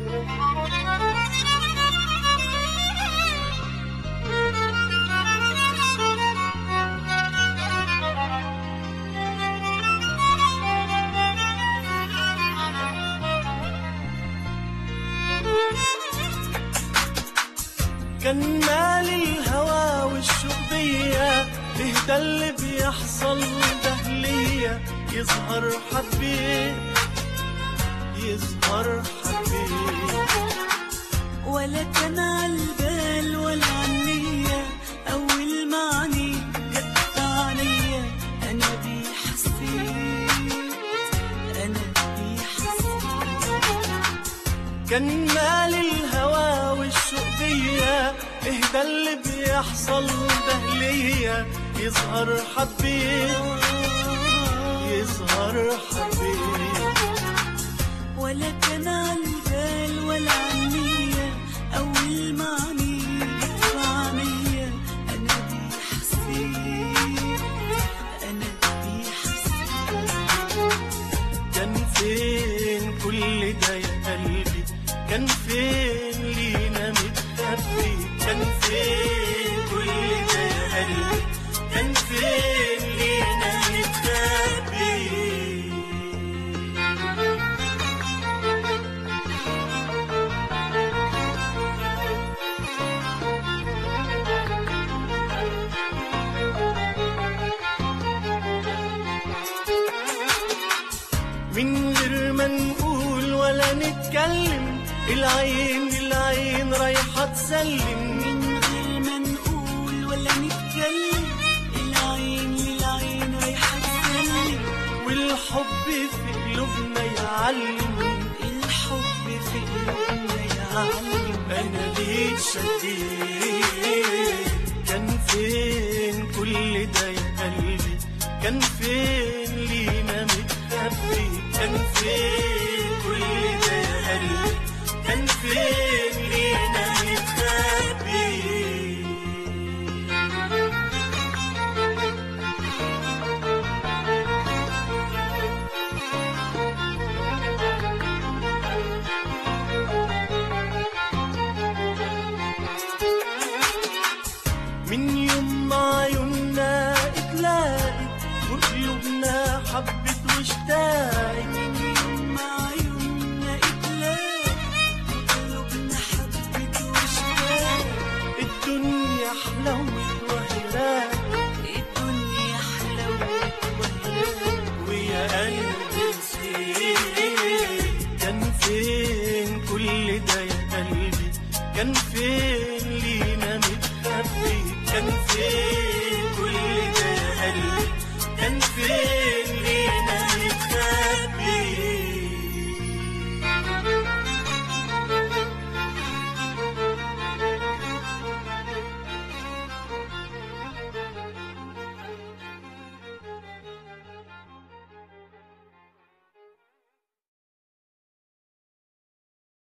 كان مالي الهوى والشوق بيا اهدى اللي بيحصل ده ليا يظهر حبيت يظهر حبيت ولا كان عالبال ولا عنية أول ما عني جت عليا أنا بيه حسيت أنا بيه حسيت كان مالي الهوى والشوق بيا اهدى اللي بيحصل ده ليا يظهر حبيت يظهر حبيت ولا كان عالبال ولا عنية أول ما عني جت عليا أنا بيه حسيت أنا بيه حسيت كان فين كل ده يا قلبي كان فين لينا متخبي كان فين كل ده يا قلبي كان فين لينا متخبي من غير ما نقول ولا نتكلم العين العين رايحة تسلم من غير ما نقول ولا نتكلم العين للعين رايحة تسلم والحب في قلوبنا يعلم الحب في قلوبنا يعلم انا ليك شديد كان فين كل ده يا قلبي كان فين لينا متخبي كان فين كل ده يا قلبي كان فين لينا متخبي من يوم ما عيوننا اتلاقت وقلوبنا حبت واشتاقت مع عيوننا إتلاقى قلوبنا حبت واشتاقت الدنيا حلوت وهلاك الدنيا حلوت وهلاقت ويا قلبي نسيت كان فين كل ده يا قلبي كان فين لينا متخبي كان فين كل ده يا قلبي كان فين